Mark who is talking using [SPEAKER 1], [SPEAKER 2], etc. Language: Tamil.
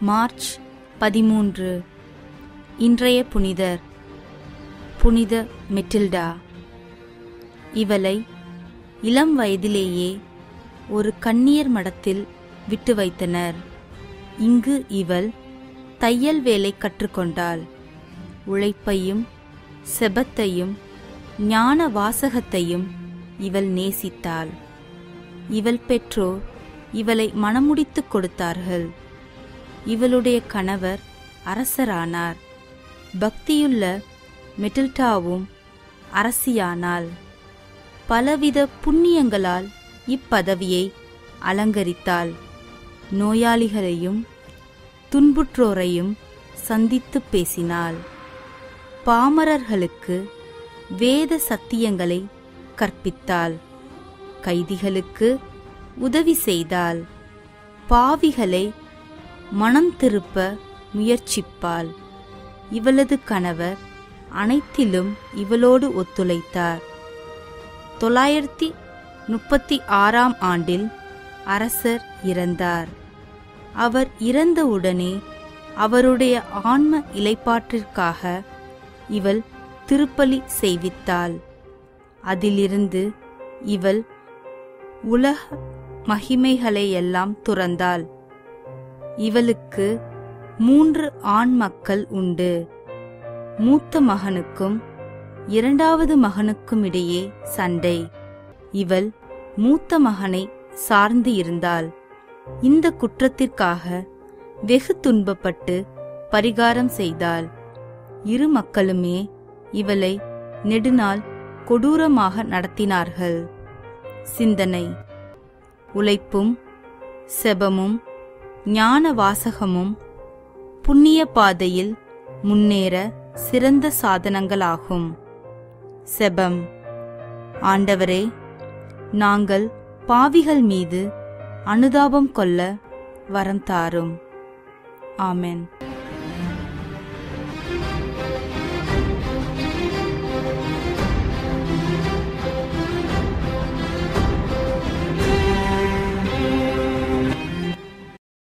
[SPEAKER 1] மார்ச் பதிமூன்று இன்றைய புனிதர் புனித மெட்டில்டா இவளை இளம் வயதிலேயே ஒரு கன்னியர் மடத்தில் விட்டு வைத்தனர் இங்கு இவள் தையல் வேலை கற்றுக்கொண்டாள் உழைப்பையும் செபத்தையும் ஞான வாசகத்தையும் இவள் நேசித்தாள் இவள் பெற்றோர் இவளை மணமுடித்துக் கொடுத்தார்கள் இவளுடைய கணவர் அரசரானார் பக்தியுள்ள மெட்டில்டாவும் அரசியானாள் பலவித புண்ணியங்களால் இப்பதவியை அலங்கரித்தாள் நோயாளிகளையும் துன்புற்றோரையும் சந்தித்து பேசினாள் பாமரர்களுக்கு வேத சத்தியங்களை கற்பித்தாள் கைதிகளுக்கு உதவி செய்தாள் பாவிகளை மனம் திருப்ப முயற்சிப்பாள் இவளது கணவர் அனைத்திலும் இவளோடு ஒத்துழைத்தார் தொள்ளாயிரத்தி முப்பத்தி ஆறாம் ஆண்டில் அரசர் இறந்தார் அவர் இறந்தவுடனே அவருடைய ஆன்ம இலைப்பாற்றிற்காக இவள் திருப்பலி செய்வித்தாள் அதிலிருந்து இவள் உலக மகிமைகளையெல்லாம் துறந்தாள் இவளுக்கு மூன்று ஆண் மக்கள் உண்டு மூத்த மகனுக்கும் இரண்டாவது மகனுக்கும் இடையே சண்டை இவள் மூத்த மகனை சார்ந்து இருந்தாள் இந்த குற்றத்திற்காக வெகு துன்பப்பட்டு பரிகாரம் செய்தாள் இரு மக்களுமே இவளை நெடுநாள் கொடூரமாக நடத்தினார்கள் சிந்தனை உழைப்பும் செபமும் ஞான வாசகமும் புண்ணிய பாதையில் முன்னேற சிறந்த சாதனங்களாகும் செபம் ஆண்டவரே நாங்கள் பாவிகள் மீது அனுதாபம் கொள்ள வரம் தாரும் ஆமென்